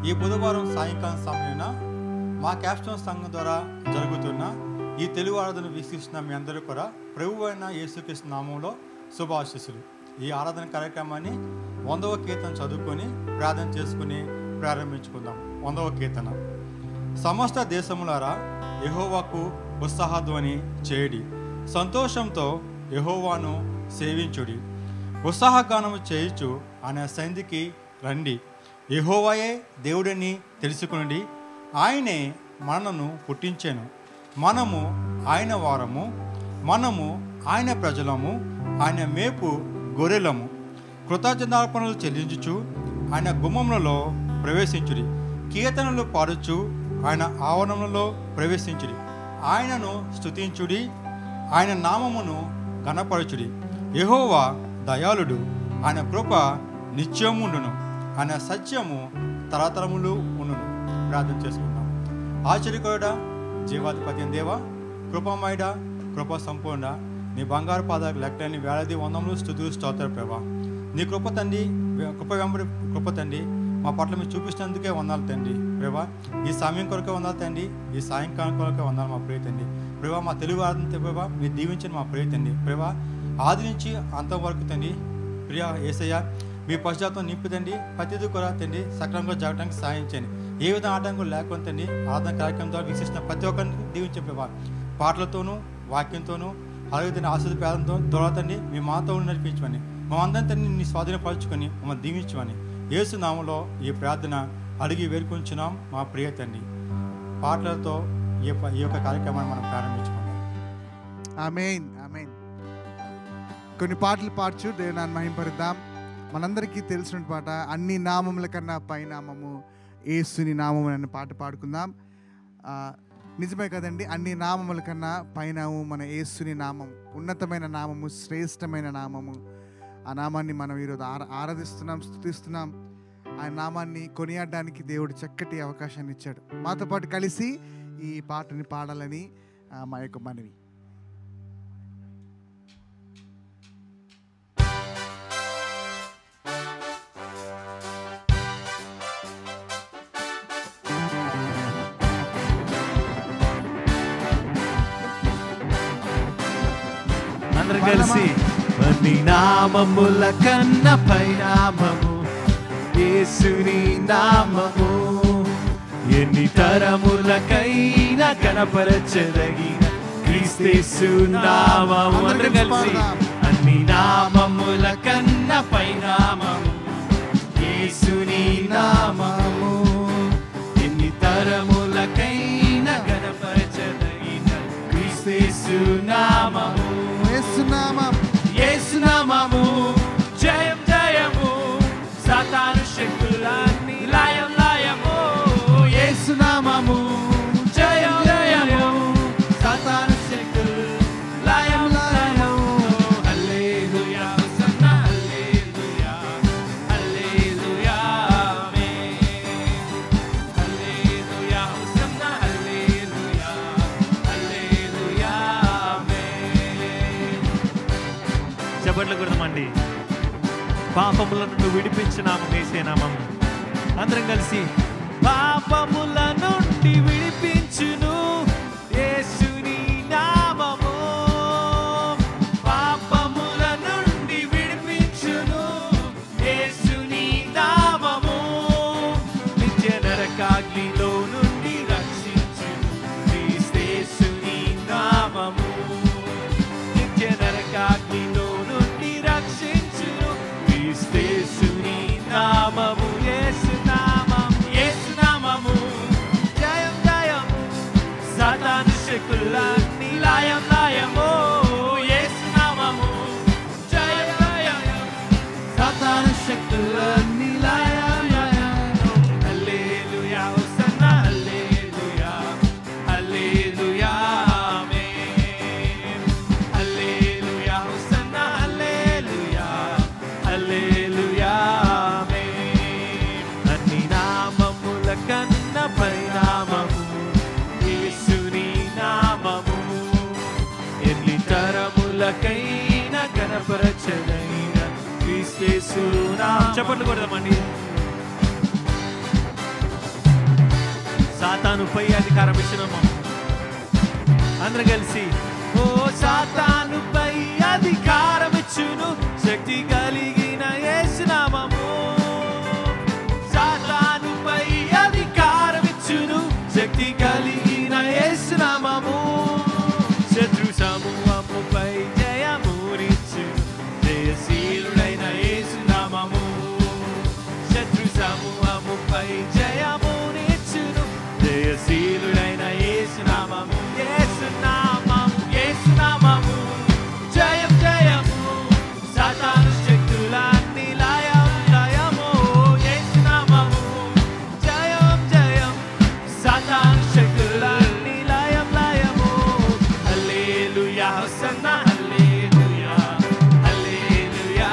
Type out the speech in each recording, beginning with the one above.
ఈ బుధవారం సాయంకాలం సమయాన మా క్యాప్స్టోన్ సంఘం ద్వారా జరుగుతున్న ఈ తెలుగు ఆరాధన వీక్షిస్తున్న మీ అందరూ కూడా ప్రభు అయిన యేసుకృష్ణ నామంలో శుభాశిస్సులు ఈ ఆరాధన కార్యక్రమాన్ని వందవ కీర్తన చదువుకొని ప్రార్థన చేసుకుని ప్రారంభించుకుందాం వందవ కీర్తన సమస్త దేశములారా యెహోవాకు ఉత్సాహధ్వని చేయడి సంతోషంతో యెహోవాను సేవించుడి ఉత్సాహగానము చేయుచు ఆయన సంధికి రండి యెహోవాయే దేవుడని తెలుసుకునండి ఆయనే మనను పుట్టించాను మనము ఆయన వారము మనము ఆయన ప్రజలము ఆయన మేపు గొర్రెలము కృతజ్ఞతార్పణలు చెల్లించుచు ఆయన గుమ్మములలో ప్రవేశించుడి కీర్తనలు పాడుచు ఆయన ఆవరణములలో ప్రవేశించుడి ఆయనను స్తుతించుడి ఆయన నామమును గణపరచుడి యెహోవా దయాళుడు ఆయన కృప నిత్యముండును ఆయన సత్యము తరతరములు ఉండును ప్రార్థన చేసుకుందాం ఆశ్చర్యకరుడా జీవాధిపతి దేవ కృపమయుడ కృప సంపూర్ణ నీ బంగారు పాదాలకు లెక్కలేని వేలాది వందములు స్థుతులు స్తోత్ర ప్రభా నీ కృప తండ్రి కృప వెంబడి కృప తండ్రి మా పట్ల మీరు చూపిస్తున్నందుకే వందాలు తండ్రి ప్రభా ఈ సమయం కొరకే వందాలు తండ్రి ఈ సాయంకాలం కొరకే వందాలు మా ప్రియ తండ్రి ప్రభా మా తెలుగు ఆరాధన ప్రభా మీరు దీవించండి మా ప్రియ తండ్రి ప్రభా ఆది నుంచి అంతం వరకు తండ్రి ప్రియ ఏసయ్య మీ పశ్చాత్తం నింపుతండి ప్రతిదీ కూడా తండ్రి సక్రమంగా జరగడానికి సాయం చేయండి ఏ విధంగా ఆటంకం లేకుండా తండ్రి ఆరాధన కార్యక్రమం ద్వారా వీక్షిస్తున్న ప్రతి ఒక్కరిని దీవించే ప్రభా పాటలతోనూ వాక్యంతోనూ అలాగే తండ్రి ఆశ్రద పేదంతో దొరతండి మీ మాతో ఉండి నడిపించమని మమ్మందరం తండ్రి నీ స్వాధీనపరచుకొని మమ్మల్ని దీవించమని యేసు నామంలో ఈ ప్రార్థన అడిగి వేడుకుంటున్నాం మా ప్రియ తండ్రి పాటలతో ఈ యొక్క ఈ యొక్క కార్యక్రమాన్ని మనం ప్రారంభించుకుందాం ఆమెన్ ఆమెన్ కొన్ని పాటలు పాడుచు దేవునాన్ని మహింపరుద్దాం మనందరికీ తెలిసిన పాట అన్ని నామముల కన్నా పైనామము ఏసుని నామము అనే పాట పాడుకుందాం ఆ, నిజమే కదండి అన్ని నామముల కన్నా పైనాము మన ఏసుని నామం ఉన్నతమైన నామము శ్రేష్టమైన నామము ఆ నామాన్ని మనం ఈరోజు ఆరా ఆరాధిస్తున్నాం స్థుతిస్తున్నాం ఆ నామాన్ని కొనియాడడానికి దేవుడు చక్కటి అవకాశాన్ని ఇచ్చాడు మాతో పాటు కలిసి ఈ పాటని పాడాలని ఆ, మా యొక్క మనవి అందరం కలిసి నీ నామముల కన్న పైనామము యేసుని నామము ఎన్ని తరములకైనా కనపరచదగిన క్రీస్తేసు నామము అందరం కలిసి అన్ని నామముల కన్న పైనామము యేసుని నామము ఎన్ని తరములకైనా కనపరచదగిన క్రీస్తేసు నామము యేసునామం యేసునామము జయం జయము సాతాను శక్తులన్నీ లయం లయము యేసునామము జయం జయము సాతాను శక్తులు లయం లయము హల్లెలూయా హోసన్నా హల్లెలూయా హల్లెలూయా ఆమేన్ హల్లెలూయా హోసన్నా హల్లెలూయా హల్లెలూయా ఆమేన్ చప్పట్లు కొడదామండి పాపముల నుండి విడిపించిన వేసే నామం అందరం కలిసి పాపముల నుండి విడిపించును యేసుని నామము పాపముల నుండి విడిపించును యేసుని నామము నిత్య నరకాగ్నిలో నుండి రక్షించును క్రీస్తేసుని నామము నిత్య నరకాగ్నిలో నుండి రక్షించును క్రీస్తేసుని నామము యేసు నామం యేసు నామము జయం జయము సాతాను శక్తులన్నీ లయం లయము యేసు నామము జయం జయము సాతాను శక్తులన్నీ లయం లయము హల్లెలూయా హోసన్నా హల్లెలూయా హల్లెలూయా ఆమేన్ హల్లెలూయా హోసన్నా హల్లెలూయా హల్లెలూయా ఆమేన్ అన్ని నామముల కన్న పరిణామము యేసుని నామము ఎన్ని తరములకైనా కనపరచదైన క్రీస్తేసు నామం చెప్పండి కొడదామండి సాతానుపై అధికారం ఇచ్చినాము అందరం కలిసి ఓ సాతానుపై అధికారం ఇచ్చును శక్తి కలిగిన యేసునామము సాతానుపై అధికారం ఇచ్చును శక్తి కలిగిన యేసునామము శత్రు సమూహముపై జయమునిచ్చును జయశీలుడైన యేసునామము శత్రు సమూహముపై జయమునిచ్చును జయశీలుడైన యేసునామము యేసునామము యేసునామము జయం జయము సాతాను శక్తులన్నీ లయం లయము యేసునామము జయం జయం సాతాను శక్తులన్నీ లయం లయము హల్లెలూయా హోసన్నా హల్లెలూయా హల్లెలూయా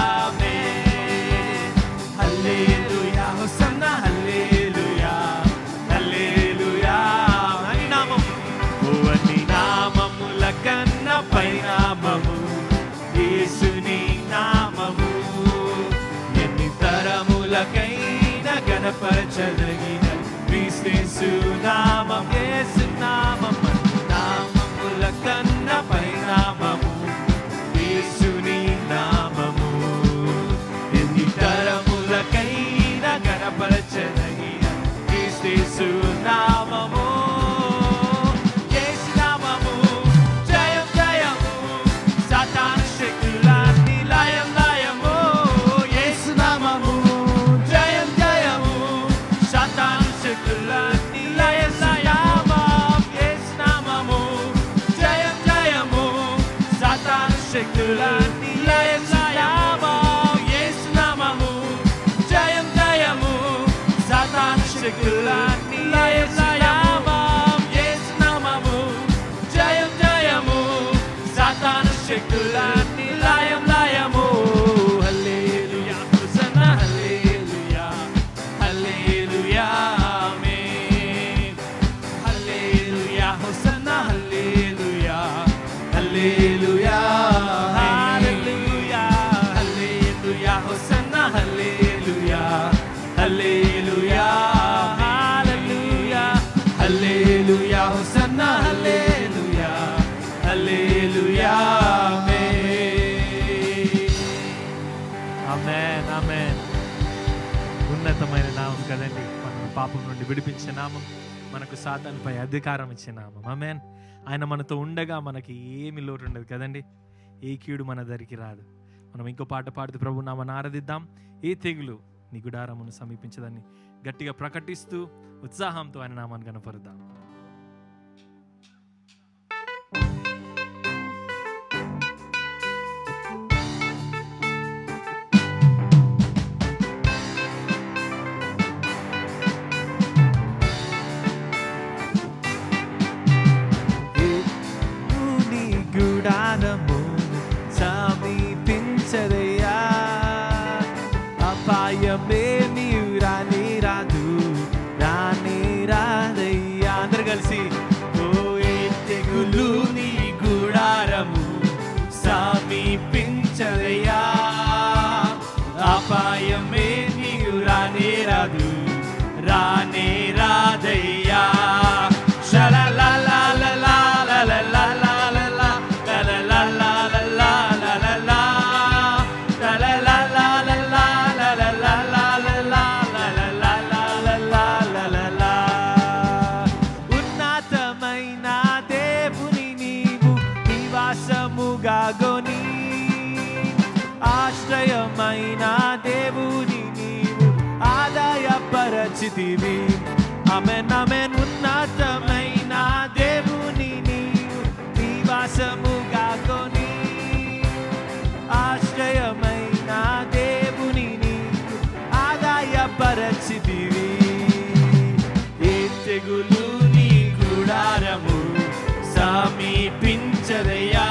ఆమేన్ హల్లెలూయా హోసన్నా హల్లెలూయా హల్లెలూయా అని నామం ఓ అన్ని నామముల కన్న పైనామము యేసుని నామము ఎన్ని తరములకైన గణపరచదగిన క్రీస్తు నామం యేసు నామం అన్ని నామముల కన్న పైనామము యేసుని నామము ఎన్ని తరములకైన గణపరచదగిన క్రీస్తు నామము యేసు నామము జయం జయము సాతాను శక్తులన్నీ లయం లయము యేసు నామము జయం జయము సాతాను శక్తులన్నీ లయం లయము యేసు నామము జయం జయము సాతాను శక్తులన్నీ లయం లయము యేసు నామము జయం జయము సాతాను శక్తులన్నీ లయం లయము యేసు నామము జయం జయము సాతాను శక్తులన్నీ లయం లయము హల్లెలూయా హోసన్నా హల్లెలూయా హల్లెలూయా ఆమేన్ హల్లెలూయా హోసన్నా హల్లెలూయా హల్లెలూయా హల్లెలూయా హల్లెలూయా హోసన్నా హల్లెలూయా హల్లెలూయా హల్లెలూయా హల్లెలూయా హోసన్నా హల్లెలూయా హల్లెలూయా ఆమేన్ ఆమేన్ ఉన్నతమైన నామం కదండి మన పాపం నుండి విడిపించే నామం మనకు సాతాన్పై అధికారం ఇచ్చే నామం ఆమేన్ ఆయన మనతో ఉండగా మనకి ఏమి లోటు ఉండదు కదండి ఏ కీడు మన దరికి రాదు మనం ఇంకో పాట పాడుతూ ప్రభు నామని ఆరాధిద్దాం ఏ తెగులు నీ గుడారమును సమీపించదని గట్టిగా ప్రకటిస్తూ ఉత్సాహంతో ఆయన నామాన్ని కనపరుద్దాం నీ గుడారమును సమీపించదయ్యా అపాయమే నీవు రాని రాదు రాని రాదయ్యా అందరు కలిసి ఓ ఏ తెగులు నీ గుడారము సమీపించదయ్యా అపాయమే నీవు రాని రాదు రానే రాదయ్యా ఉన్నతమైన దేవుని నీవు నివాసముగా గొని ఆశ్రయమైన దేవుని నీవు ఆదాయపరచితివి అమెన్ అమెన్ ఉన్నతమైన దేవుని నీవు నివాసముగా కొని ఆశ్రయమైన దేవుని నీవు ఆదాయపరచితివి ఏ తెగులు నీ గుడారము సమీపించదయ్యా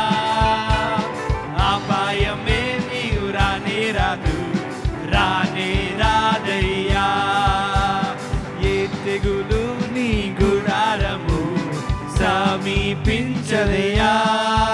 అపాయమే నీవు రానే రాదు రానే రాదయ్యా ఏ తెగులు నీ గుడారము సమీపించదయ్యా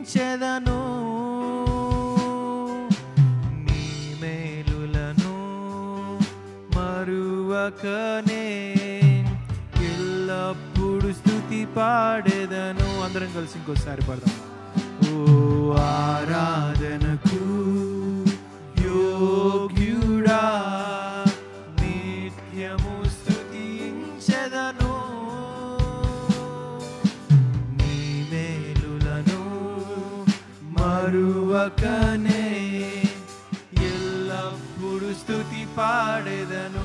స్తుతించెదను నీ మేలులను మరువకనే ఎల్లప్పుడు స్తుతి పాడేదను అందరం కలిసి ఇంకోసారి పాడదాం ఓ ఆరాధనకు యోగ్యుడా నిత్యము స్తుతించెదను నీ మేలులను మరువకనే ఎల్లప్పుడు స్తుతి పాడెదను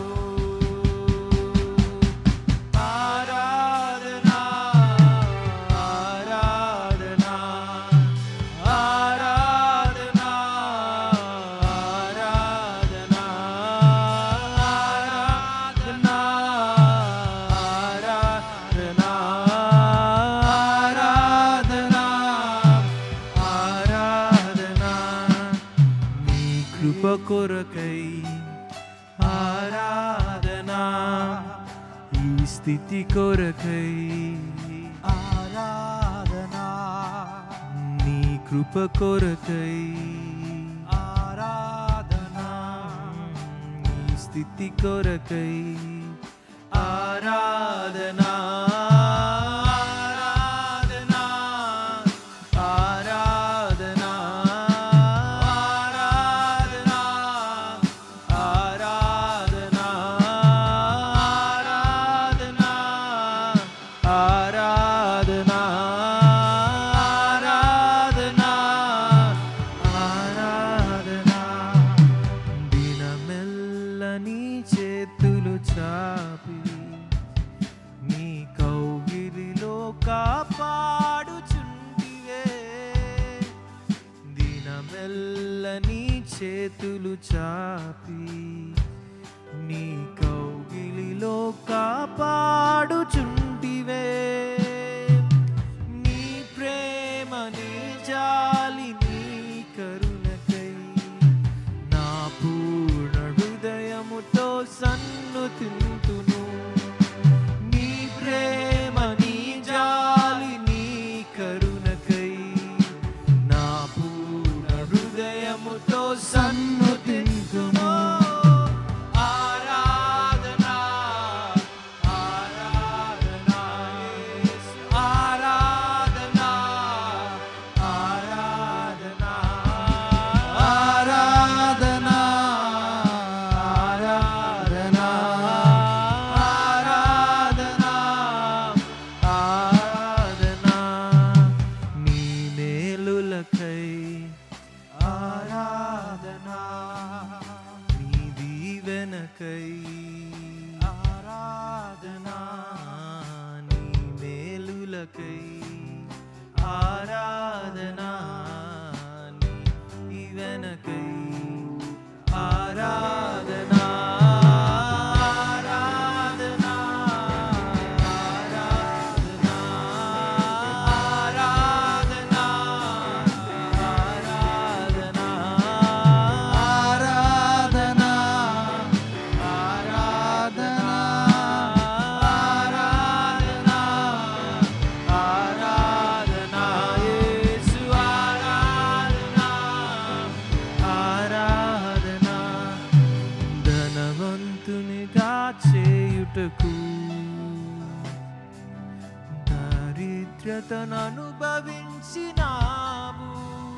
ఆరాధనా ఆరాధనా ఆరాధనా ఆరాధనా ఆరాధనా ఆరాధనా ఆరాధనా ఆరాధనా నీ కృప కొరకై ఆరాధనా ఈ స్థితి కొరకై ఆరాధనా నీ కృప కొరకై ఆరాధనా నీ స్థితి కొరకై ఆరాధనా ఆరాధనా ఆరాధనా ఆరాధనా ఆరాధనా ఆరాధనా ఆరాధనా ఆరాధనా ఆరాధనా దినమెల్ల నీ చేతులు చాపి నీ కౌగిలిలో కాపాడుచుంటివే దినమెల్ల నీ చేతులు చాపి నీ కౌగిలిలో కాపాడుచుంటివే నీ ప్రేమ నీ జాలి నీ కరుణకై నా పూర్ణ హృదయముతో సన్నుతింతును నీ ప్రేమ నీ జాలి నీ కరుణకై నా పూర్ణ హృదయముతో సన్నుతింతును ఆరాధనా ఆరాధనా యేసు ఆరాధనా ఆరాధనా ఆరాధనా ఆరాధనా ఆరాధనా ఆరాధనా నీ మేలులకై ఆరాధనా నీ దీవెనకై ఆరాధనా నీ మేలులకై ఆరాధనా నీ దీవెనకై ఆరాధనా ఆరాధనా ఆరాధనా ఆరాధనా ఆరాధనా ఆరాధనా ఆరాధనా ఆరాధనా ఆరాధనా యేసు ఆరాధనా ఆరాధనా ధనవంతునిగా చేయుటకు దారిద్రతను అనుభవించినావు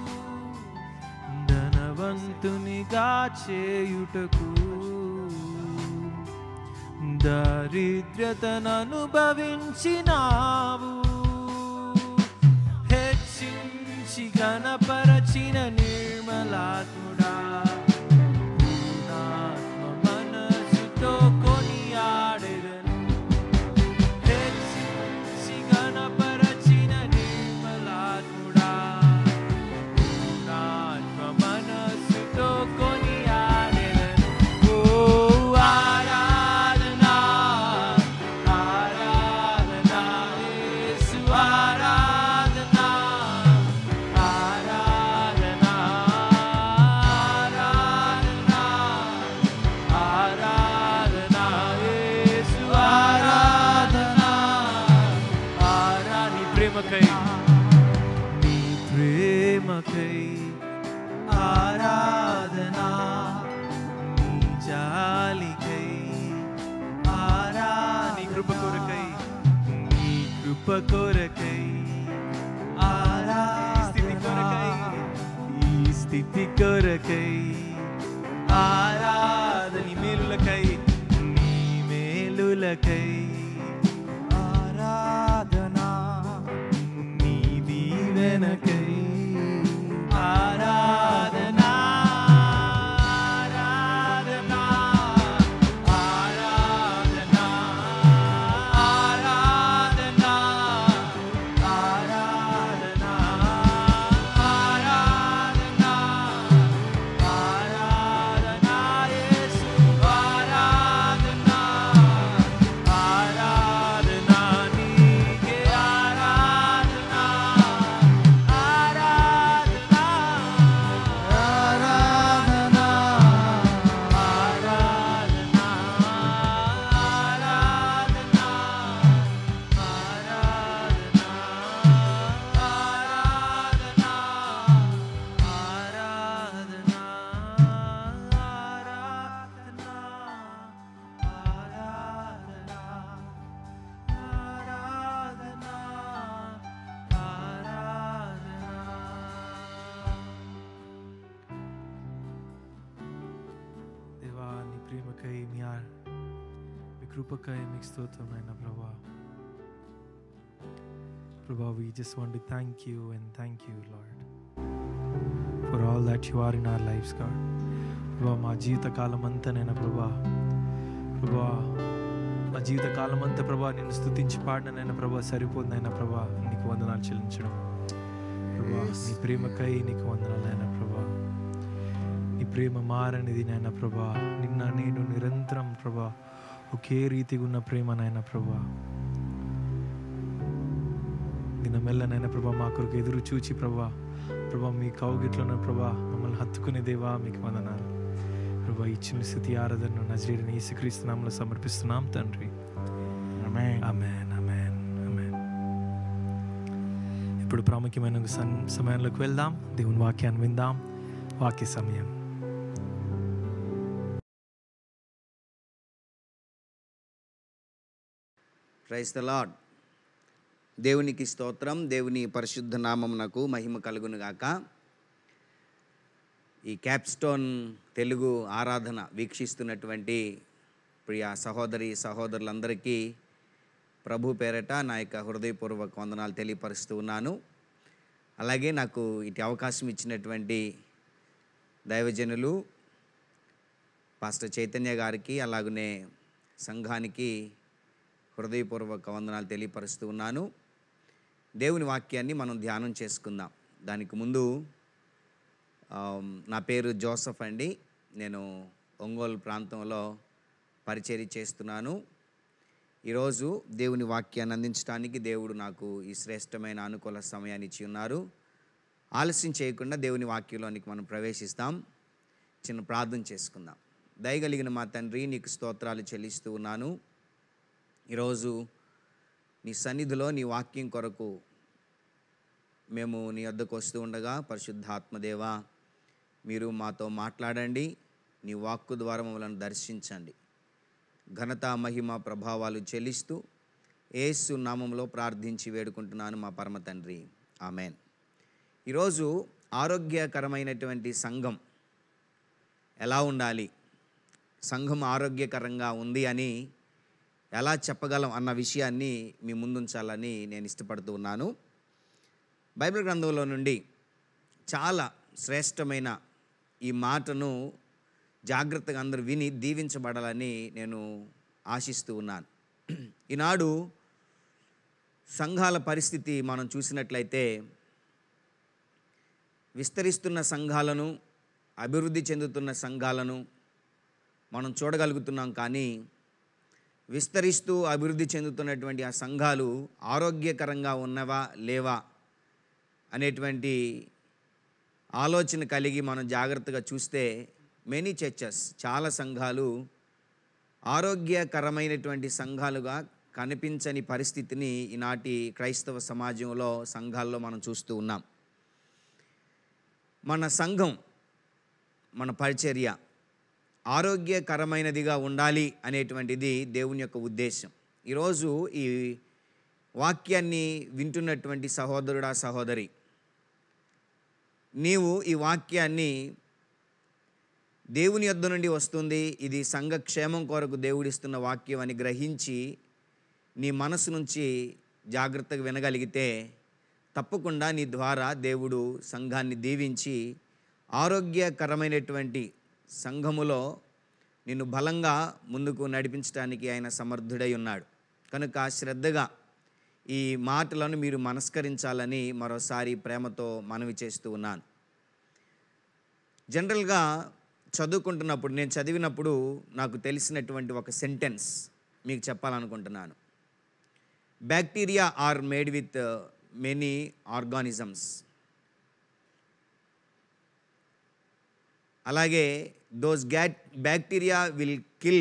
ధనవంతునిగా చేయుటకు దారిద్రతను అనుభవించినావు హెచ్చించి గణపరచిన నిర్మలాత్ముడా పూర్ణాత్మ మనసుతో కొనియాడెదను హెచ్చించి గణపరచిన నిర్మలాత్ముడా పూర్ణాత్మ మనసుతో కొనియాడెదను ఓ ఆరాధనా ఆరాధనా యేసు ఆరాధనా ఆరాధనా ప్రేమకై ఆరాధనా నీ జాలికై ఆరా నీ కృప కొరకై నీ కృప కొరకై ఆరా స్థితి కొరకై ఈ స్థితి కొరకై ఆరాధని మేలులకై నీ మేలులకై ఆరాధనా నీ దీవెనకై ఆరాధనా ఆరాధనా ఆరాధనా ఆరాధనా ఆరాధనా ఆరాధనా ఆరాధనా యేసు ఆరాధనా ఆరాధనా నీకే ఆరాధనా ఆరాధనా ఆరాధనా ఆరాధనా ఆరాధనా ఆరాధనా ఆరాధనా ఆరాధనా ఆరాధనా ఆరాధనా ఆరాధనా ఆరాధనా దేవా నీ ప్రేమకై మీ ఆ- మీ కృపకై మీకు స్తోత్రం అయిన ప్రభా ప్రభా we just want to thank you and thank you Lord for all that you are in our lives God ప్రభా మా జీవిత కాలం అంతానైనా ప్రభా ప్రభా మా జీవిత కాలం అంతా ప్రభా నేను స్తుతించి పాడినైనా ప్రభా సరిపోతుందైనా ప్రభా నీకు వందనాలు చెల్లించడం ప్రభా నీ ప్రేమకై నీకు వందనాలైనా ప్రభా నీ ప్రేమ మారనిది నాయన ప్రభా నిన్న నేను నిరంతరం ప్రభా ఒకే రీతిగా ఉన్న ప్రేమ నాయన ప్రభా నిన్న మెల్లనైన ప్రభా మా కొరకు ఎదురు చూచి ప్రభా ప్రభా మీ కౌగిట్లోన ప్రభా మమ్మల్ని హత్తుకునే దేవా మీకు వందనాలు ప్రభా ఇచ్చిన స్థితి ఆరాధనను నజరీని యేసుక్రీస్తు నామములో సమర్పిస్తున్నాం తండ్రి ఆమేన్ అమెన్ అమెన్ అమెన్ ఇప్పుడు ప్రాముఖ్యమైన ఒక సన్ సమయంలోకి వెళ్దాం దేవుని వాక్యాన్ని విందాం వాక్య సమయం ప్రైస్ ద లాడ్ దేవునికి స్తోత్రం దేవుని పరిశుద్ధ నామమునకు మహిమ కలుగును గాక ఈ క్యాప్స్టోన్ తెలుగు ఆరాధన వీక్షిస్తున్నటువంటి ప్రియ సహోదరి సహోదరులందరికీ ప్రభు పేరట నా యొక్క హృదయపూర్వక వందనాలు తెలియపరుస్తూ ఉన్నాను అలాగే నాకు ఇటు అవకాశం ఇచ్చినటువంటి దైవజనులు పాస్టర్ చైతన్య గారికి అలాగనే సంఘానికి హృదయపూర్వక వందనాలు తెలియపరుస్తూ ఉన్నాను దేవుని వాక్యాన్ని మనం ధ్యానం చేసుకుందాం దానికి ముందు ఆమ్, నా పేరు జోసఫ్ అండి నేను ఒంగోలు ప్రాంతంలో పరిచర్య చేస్తున్నాను ఈరోజు దేవుని వాక్యాన్ని అందించడానికి దేవుడు నాకు ఈ శ్రేష్టమైన అనుకూల సమయాన్ని ఇచ్చి ఉన్నారు ఆలస్యం చేయకుండా దేవుని వాక్యంలోనికి మనం ప్రవేశిస్తాం చిన్న ప్రార్థన చేసుకుందాం దయగలిగిన మా తండ్రి నీకు స్తోత్రాలు చెల్లిస్తూ ఉన్నాను ఈరోజు నీ సన్నిధిలో నీ వాక్యం కొరకు మేము నీ వద్దకు వస్తూ ఉండగా పరిశుద్ధాత్మదేవ మీరు మాతో మాట్లాడండి నీ వాక్కు ద్వారా మమ్మల్ని దర్శించండి ఘనత మహిమ ప్రభావాలు చెల్లిస్తూ ఏసు నామంలో ప్రార్థించి వేడుకుంటున్నాను మా పరమ తండ్రి ఆమెన్ ఈరోజు ఆరోగ్యకరమైనటువంటి సంఘం ఎలా ఉండాలి సంఘం ఆరోగ్యకరంగా ఉంది అని ఎలా చెప్పగలం అన్న విషయాన్ని మీ ముందుంచాలని నేను ఇష్టపడుతూ ఉన్నాను బైబిల్ గ్రంథంలో నుండి చాలా శ్రేష్టమైన ఈ మాటను జాగ్రత్తగా అందరూ విని దీవించబడాలని నేను ఆశిస్తూ ఉన్నాను ఈనాడు సంఘాల పరిస్థితి మనం చూసినట్లయితే విస్తరిస్తున్న సంఘాలను అభివృద్ధి చెందుతున్న సంఘాలను మనం చూడగలుగుతున్నాం కానీ విస్తరిస్తూ అభివృద్ధి చెందుతున్నటువంటి ఆ సంఘాలు ఆరోగ్యకరంగా ఉన్నవా లేవా అనేటువంటి ఆలోచన కలిగి మనం జాగ్రత్తగా చూస్తే మెనీ చర్చెస్ చాలా సంఘాలు ఆరోగ్యకరమైనటువంటి సంఘాలుగా కనిపించని పరిస్థితిని ఈనాటి క్రైస్తవ సమాజంలో సంఘాల్లో మనం చూస్తూ ఉన్నాం మన సంఘం మన పరిచర్య ఆరోగ్యకరమైనదిగా ఉండాలి అనేటువంటిది దేవుని యొక్క ఉద్దేశం ఈరోజు ఈ వాక్యాన్ని వింటున్నటువంటి సహోదరుడా సహోదరి నీవు ఈ వాక్యాన్ని దేవుని యొద్ద నుండి వస్తుంది ఇది సంఘ క్షేమం కొరకు దేవుడిస్తున్న వాక్యం అని గ్రహించి నీ మనసు నుంచి జాగ్రత్తగా వినగలిగితే తప్పకుండా నీ ద్వారా దేవుడు సంఘాన్ని దీవించి ఆరోగ్యకరమైనటువంటి సంఘములో నిన్ను బలంగా ముందుకు నడిపించడానికి ఆయన సమర్థుడై ఉన్నాడు కనుక శ్రద్ధగా ఈ మాటలను మీరు మనస్కరించాలని మరోసారి ప్రేమతో మనవి చేస్తూ ఉన్నాను జనరల్గా చదువుకుంటున్నప్పుడు నేను చదివినప్పుడు నాకు తెలిసినటువంటి ఒక సెంటెన్స్ మీకు చెప్పాలనుకుంటున్నాను bacteria are made with many organisms అలాగే those got bacteria will kill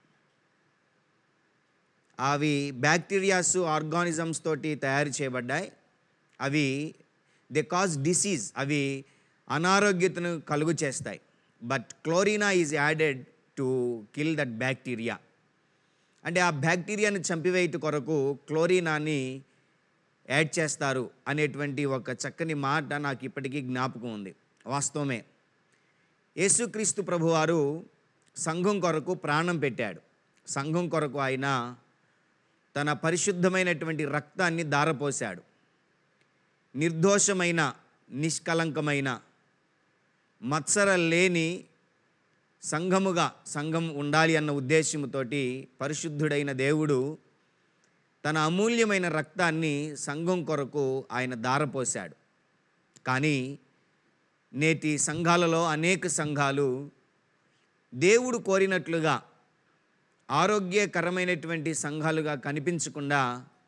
అవి బ్యాక్టీరియాస్ ఆర్గానిజమ్స్ తోటి తయారు చేయబడ్డాయి అవి దే కాజ్ డిసీజ్ అవి అనారోగ్యతను కలుగు చేస్తాయి but chlorine is added to kill that bacteria అంటే ఆ బ్యాక్టీరియాని చంపివేయట కొరకు క్లోరినాని యాడ్ చేస్తారు అనేటువంటి ఒక చక్కని మాట నాకు ఇప్పటికీ జ్ఞాపకం ఉంది వాస్తవమే యేసుక్రీస్తు ప్రభువారు సంఘం కొరకు ప్రాణం పెట్టాడు సంఘం కొరకు ఆయన తన పరిశుద్ధమైనటువంటి రక్తాన్ని దారపోశాడు నిర్దోషమైన నిష్కలంకమైన మత్సర లేని సంఘముగా సంఘం ఉండాలి అన్న ఉద్దేశంతోటి పరిశుద్ధుడైన దేవుడు తన అమూల్యమైన రక్తాన్ని సంఘం కొరకు ఆయన దారపోశాడు కానీ నేటి సంఘాలలో అనేక సంఘాలు దేవుడు కోరినట్లుగా ఆరోగ్యకరమైనటువంటి సంఘాలుగా కనిపించకుండా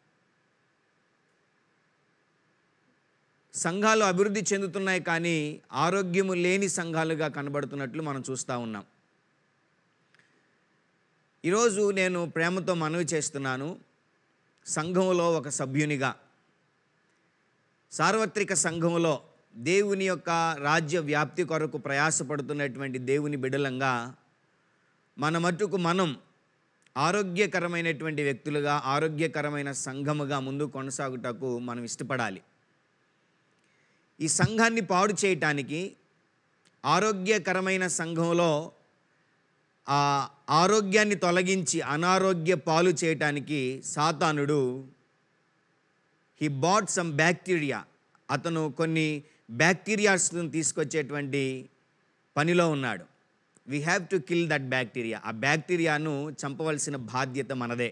సంఘాలు అభివృద్ధి చెందుతున్నాయి కానీ ఆరోగ్యము లేని సంఘాలుగా కనబడుతున్నట్లు మనం చూస్తూ ఉన్నాం ఈరోజు నేను ప్రేమతో మనవి చేస్తున్నాను సంఘములో ఒక సభ్యునిగా సార్వత్రిక సంఘములో దేవుని యొక్క రాజ్య వ్యాప్తి కొరకు ప్రయాసపడుతున్నటువంటి దేవుని బిడలంగా మన మట్టుకు మనం ఆరోగ్యకరమైనటువంటి వ్యక్తులుగా ఆరోగ్యకరమైన సంఘముగా ముందు కొనసాగుటకు మనం ఇష్టపడాలి ఈ సంఘాన్ని పాడు చేయటానికి ఆరోగ్యకరమైన సంఘంలో ఆ ఆరోగ్యాన్ని తొలగించి అనారోగ్య పాలు చేయటానికి సాతానుడు హీ బాట్ సమ్ బ్యాక్టీరియా అతను కొన్ని బ్యాక్టీరియాస్ను తీసుకొచ్చేటువంటి పనిలో ఉన్నాడు we have to kill that bacteria ఆ బ్యాక్టీరియాను చంపవలసిన బాధ్యత మనదే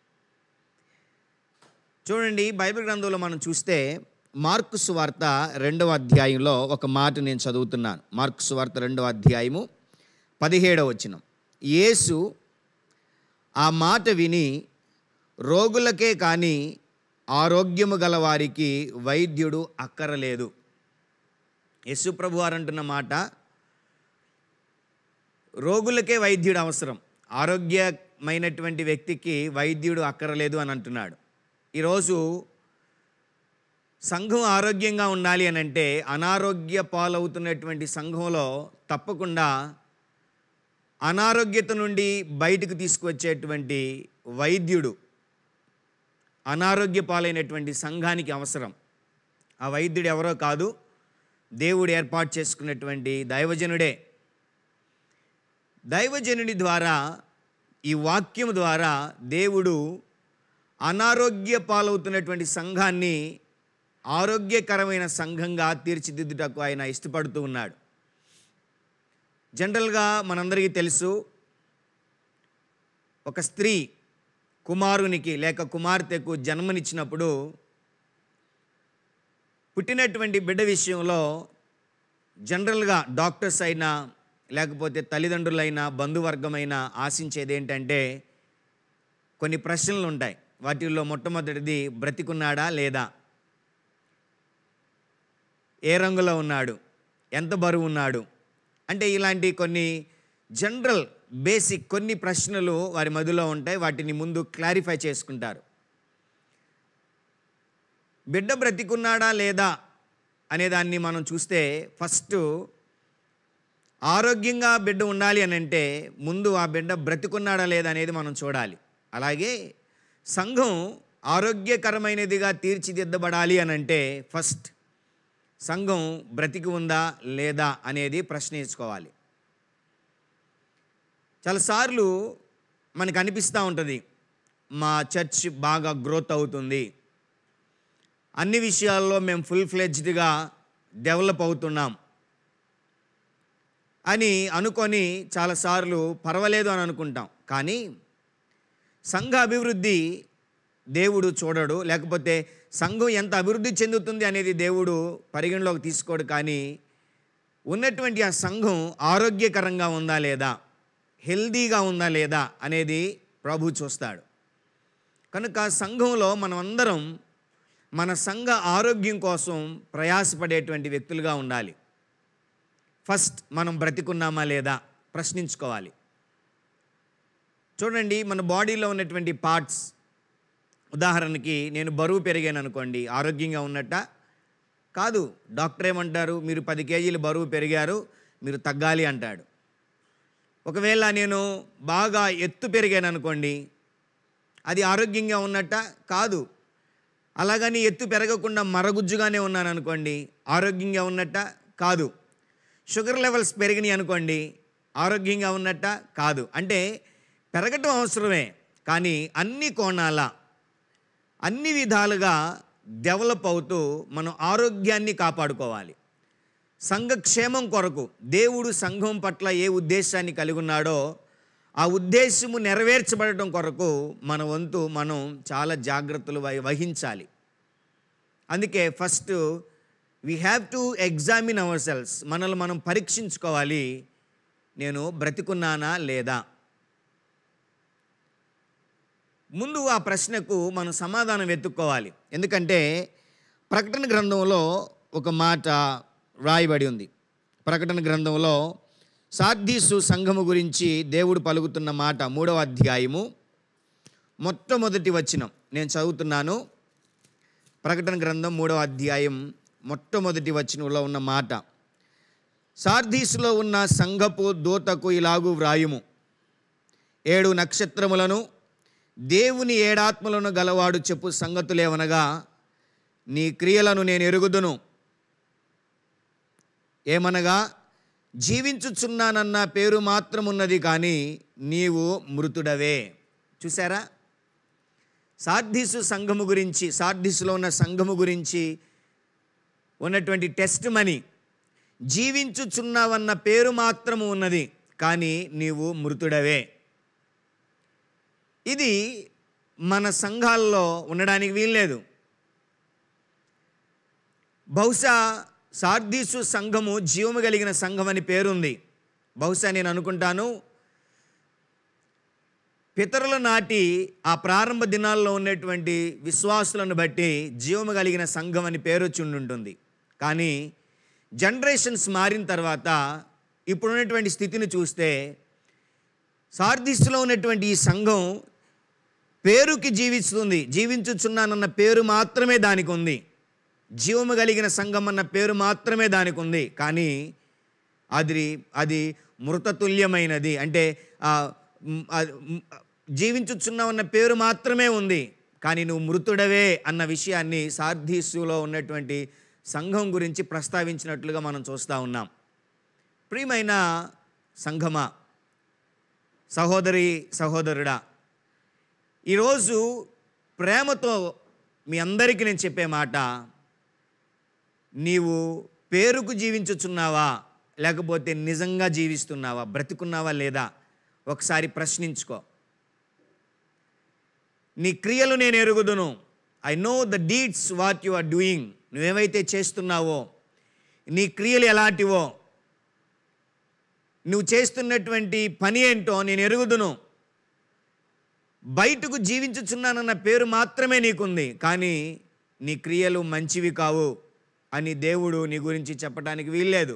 చూడండి బైబిల్ గ్రంథంలో మనం చూస్తే మార్కు సువార్త రెండవ అధ్యాయంలో ఒక మాట నేను చదువుతున్నాను మార్కు సువార్త రెండవ అధ్యాయము పదిహేడవ వచనం యేసు ఆ మాట విని రోగులకే కానీ ఆరోగ్యము గల వారికి వైద్యుడు అక్కరలేదు యేసు ప్రభు వారు అంటున్న మాట రోగులకే వైద్యుడు అవసరం ఆరోగ్యమైనటువంటి వ్యక్తికి వైద్యుడు అక్కరలేదు అని అంటున్నాడు ఈరోజు సంఘం ఆరోగ్యంగా ఉండాలి అని అంటే అనారోగ్య పాలవుతున్నటువంటి సంఘంలో తప్పకుండా అనారోగ్యత నుండి బయటకు తీసుకువచ్చేటువంటి వైద్యుడు అనారోగ్య పాలైనటువంటి సంఘానికి అవసరం ఆ వైద్యుడు ఎవరో కాదు దేవుడు ఏర్పాటు చేసుకున్నటువంటి దైవజనుడే దైవజనుడి ద్వారా ఈ వాక్యం ద్వారా దేవుడు అనారోగ్య పాలవుతున్నటువంటి సంఘాన్ని ఆరోగ్యకరమైన సంఘంగా తీర్చిదిద్దుటకు ఆయన ఇష్టపడుతూ ఉన్నాడు జనరల్గా మనందరికీ తెలుసు ఒక స్త్రీ కుమారునికి లేక కుమార్తెకు జన్మనిచ్చినప్పుడు పుట్టినటువంటి బిడ్డ విషయంలో జనరల్గా డాక్టర్స్ అయినా లేకపోతే తల్లిదండ్రులైనా బంధువర్గమైనా ఆశించేది ఏంటంటే కొన్ని ప్రశ్నలు ఉంటాయి వాటిల్లో మొట్టమొదటిది బ్రతికున్నాడా లేదా ఏ రంగులో ఉన్నాడు ఎంత బరువు ఉన్నాడు అంటే ఇలాంటి కొన్ని జనరల్ బేసిక్ కొన్ని ప్రశ్నలు వారి మధ్యలో ఉంటాయి వాటిని ముందు క్లారిఫై చేసుకుంటారు బిడ్డ బ్రతికున్నాడా లేదా అనేదాన్ని మనం చూస్తే ఫస్ట్ ఆరోగ్యంగా బిడ్డ ఉండాలి అని అంటే ముందు ఆ బిడ్డ బ్రతికున్నాడా లేదా అనేది మనం చూడాలి అలాగే సంఘం ఆరోగ్యకరమైనదిగా తీర్చిదిద్దబడాలి అని అంటే ఫస్ట్ సంఘం బ్రతికి ఉందా లేదా అనేది ప్రశ్నించుకోవాలి చాలాసార్లు మనకు అనిపిస్తూ ఉంటుంది మా చర్చ్ బాగా గ్రోత్ అవుతుంది అన్ని విషయాల్లో మేము ఫుల్ ఫ్లెడ్జ్డ్గా డెవలప్ అవుతున్నాం అని అనుకొని చాలాసార్లు పర్వాలేదు అని అనుకుంటాం కానీ సంఘ అభివృద్ధి దేవుడు చూడడు లేకపోతే సంఘం ఎంత అభివృద్ధి చెందుతుంది అనేది దేవుడు పరిగణలోకి తీసుకోడు కానీ ఉన్నటువంటి ఆ సంఘం ఆరోగ్యకరంగా ఉందా లేదా హెల్దీగా ఉందా లేదా అనేది ప్రభు చూస్తాడు కనుక సంఘంలో మనం అందరం మన సంఘ ఆరోగ్యం కోసం ప్రయాసపడేటువంటి వ్యక్తులుగా ఉండాలి ఫస్ట్ మనం బ్రతికున్నామా లేదా ప్రశ్నించుకోవాలి చూడండి మన బాడీలో ఉన్నటువంటి పార్ట్స్ ఉదాహరణకి నేను బరువు పెరిగాను అనుకోండి ఆరోగ్యంగా ఉన్నట్ట కాదు డాక్టర్ ఏమంటారు మీరు పది కేజీలు బరువు పెరిగారు మీరు తగ్గాలి అంటాడు ఒకవేళ నేను బాగా ఎత్తు పెరిగాను అనుకోండి అది ఆరోగ్యంగా ఉన్నట్ట కాదు అలాగని ఎత్తు పెరగకుండా మరగుజ్జుగానే ఉన్నాను అనుకోండి ఆరోగ్యంగా ఉన్నట్ట కాదు షుగర్ లెవెల్స్ పెరిగినాయి అనుకోండి ఆరోగ్యంగా ఉన్నట్ట కాదు అంటే పెరగటం అవసరమే కానీ అన్ని కోణాల అన్ని విధాలుగా డెవలప్ అవుతూ మనం ఆరోగ్యాన్ని కాపాడుకోవాలి సంఘక్షేమం కొరకు దేవుడు సంఘం పట్ల ఏ ఉద్దేశాన్ని కలిగి ఉన్నాడో ఆ ఉద్దేశము నెరవేర్చబడటం కొరకు మన వంతు మనం చాలా జాగ్రత్తలు వహి- వహించాలి అందుకే first we have to examine our cells మనల్ని మనం పరీక్షించుకోవాలి నేను బ్రతికున్నానా లేదా ముందు ఆ ప్రశ్నకు మనం సమాధానం వెతుక్కోవాలి ఎందుకంటే ప్రకటన గ్రంథంలో ఒక మాట రాయబడి ఉంది ప్రకటన గ్రంథంలో సార్దీసు సంఘము గురించి దేవుడు పలుకుతున్న మాట మూడవ అధ్యాయము మొట్టమొదటి వచనం నేను చదువుతున్నాను ప్రకటన గ్రంథం మూడవ అధ్యాయం మొట్టమొదటి వచనంలో ఉన్న మాట సార్దీసులో ఉన్న సంఘపు దూతకు ఇలాగు వ్రాయుము ఏడు నక్షత్రములను దేవుని ఏడాత్మలను గలవాడు చెప్పు సంగతులేవనగా నీ క్రియలను నేను ఎరుగుదును ఏమనగా జీవించుచున్నానన్న పేరు మాత్రమున్నది కానీ నీవు మృతుడవే చూసారా సార్దీసు సంఘము గురించి సార్దీసులో ఉన్న సంఘము గురించి ఉన్నటువంటి టెస్ట్ మనీ జీవించుచున్నావన్న పేరు మాత్రము ఉన్నది కానీ నీవు మృతుడవే ఇది మన సంఘాల్లో ఉండడానికి వీల్లేదు బహుశా సార్దీసు సంఘము జీవము కలిగిన సంఘం అని పేరుంది బహుశా నేను అనుకుంటాను పితరుల నాటి ఆ ప్రారంభ దినాల్లో ఉన్నటువంటి విశ్వాసులను బట్టి జీవము కలిగిన సంఘం అని పేరు వచ్చి ఉండుంటుంది కానీ జనరేషన్స్ మారిన తర్వాత ఇప్పుడున్నటువంటి స్థితిని చూస్తే సార్దిస్సులో ఉన్నటువంటి ఈ సంఘం పేరుకి జీవిస్తుంది జీవించుచున్నానన్న పేరు మాత్రమే దానికి ఉంది జీవము కలిగిన సంఘం అన్న పేరు మాత్రమే దానికి ఉంది కానీ అది అది మృతతుల్యమైనది అంటే ఆ, మ్, ఆ, మ్, జీవించుచున్నావన్న పేరు మాత్రమే ఉంది కానీ నువ్వు మృతుడవే అన్న విషయాన్ని సార్ధీసులో ఉన్నటువంటి సంఘం గురించి ప్రస్తావించినట్లుగా మనం చూస్తూ ఉన్నాం ప్రియమైన సంఘమా సహోదరి సహోదరుడా ఈరోజు ప్రేమతో మీ అందరికీ నేను చెప్పే మాట నీవు పేరుకు జీవించుచున్నావా లేకపోతే నిజంగా జీవిస్తున్నావా బ్రతికున్నావా లేదా ఒకసారి ప్రశ్నించుకో నీ క్రియలు నేను ఎరుగుదును I know the deeds what you are doing నువ్వేమైతే చేస్తున్నావో నీ క్రియలు ఎలాంటివో నువ్వు చేస్తున్నటువంటి పని ఏంటో నేను ఎరుగుదును బయటకు జీవించుచున్నానన్న పేరు మాత్రమే నీకుంది కానీ నీ క్రియలు మంచివి కావు అని దేవుడు నీ గురించి చెప్పడానికి వీల్లేదు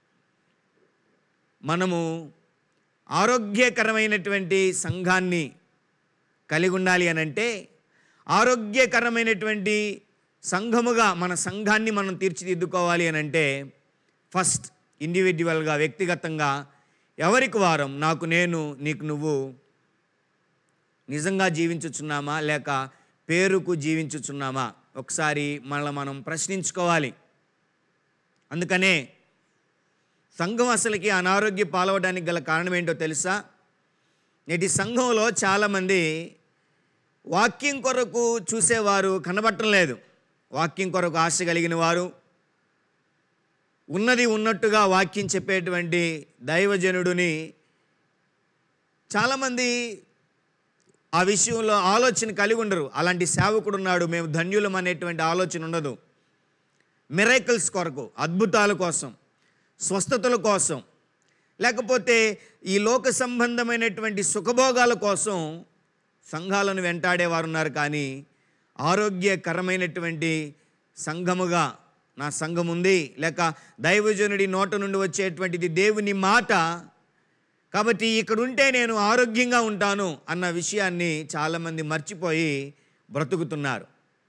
మనము ఆరోగ్యకరమైనటువంటి సంఘాన్ని కలిగి ఉండాలి అని అంటే ఆరోగ్యకరమైనటువంటి సంఘముగా మన సంఘాన్ని మనం తీర్చిదిద్దుకోవాలి అని అంటే ఫస్ట్ ఇండివిజువల్గా వ్యక్తిగతంగా ఎవరికి వారం నాకు నేను నీకు నువ్వు నిజంగా జీవించుచున్నామా లేక పేరుకు జీవించుచున్నామా ఒకసారి మళ్ళీ మనం ప్రశ్నించుకోవాలి అందుకనే సంఘం అసలుకి అనారోగ్య పాలవడానికి గల కారణం ఏంటో తెలుసా నేటి సంఘంలో చాలామంది వాక్యం కొరకు చూసేవారు కనబట్టం లేదు వాక్యం కొరకు ఆశ కలిగిన వారు ఉన్నది ఉన్నట్టుగా వాక్యం చెప్పేటువంటి దైవజనుడిని చాలామంది ఆ విషయంలో ఆలోచన కలిగి ఉండరు అలాంటి సేవకుడు ఉన్నాడు మేము ధన్యులం అనేటువంటి ఆలోచన ఉండదు మిరైకల్స్ కొరకు అద్భుతాల కోసం స్వస్థతల కోసం లేకపోతే ఈ లోక సంబంధమైనటువంటి సుఖభోగాల కోసం సంఘాలను వెంటాడేవారు ఉన్నారు కానీ ఆరోగ్యకరమైనటువంటి సంఘముగా నా సంఘం ఉంది లేక దైవజనుడి నోట నుండి వచ్చేటువంటిది దేవుని మాట కాబట్టి ఇక్కడ ఉంటే నేను ఆరోగ్యంగా ఉంటాను అన్న విషయాన్ని చాలామంది మర్చిపోయి బ్రతుకుతున్నారు